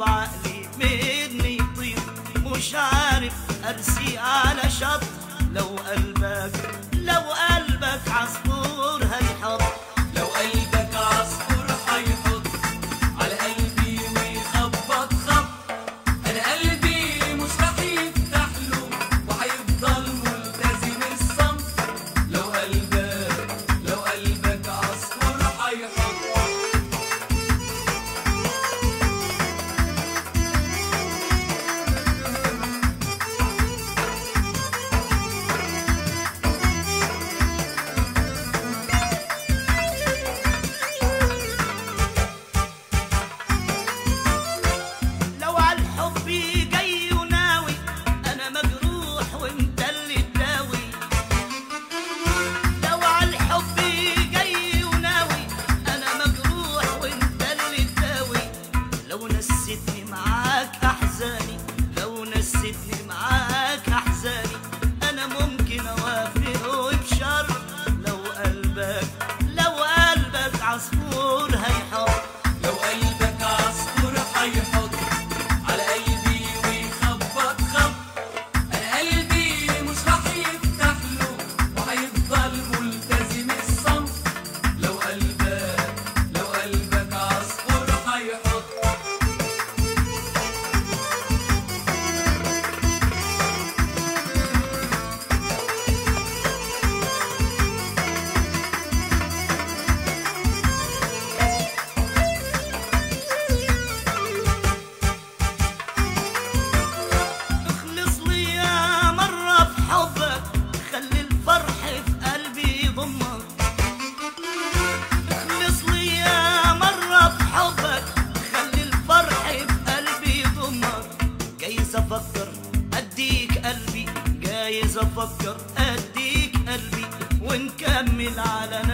طب عقلي مني يطير مش عارف ارسي على شط لو قلبك لو قلبك عصفور هيحط لو قلبك عصفور هيحط على قلبي ويخبط خط انا قلبي مش راح يفتح له وهيفضل ملتزم الصمت لو قلبك لو قلبك عصفور هيحط لو عالحب جاي وناوي انا مجروح وانت اللي تداوي لو عالحب جاي وناوي انا مجروح وانت اللي تداوي لو نسيتني معاك احزاني لو نسيتني معاك احزاني انا ممكن اوافق وبشرط لو قلبك لو قلبك عصفور هيحط لو قلبك عصفور هيحط على قلبي ويخبط خط انا قلبي مش راح يفتح له وهيفضل ملتزم الصمت لو قلبك لو قلبك عصفور هيحط اخلص لي يا مرة في حبك خلي الفرح في قلبي يضمك اخلص لي يا مرة في حبك خلي الفرح في قلبي يضمك جايز افكر اديك قلبي جايز افكر اديك قلبي ونكمل على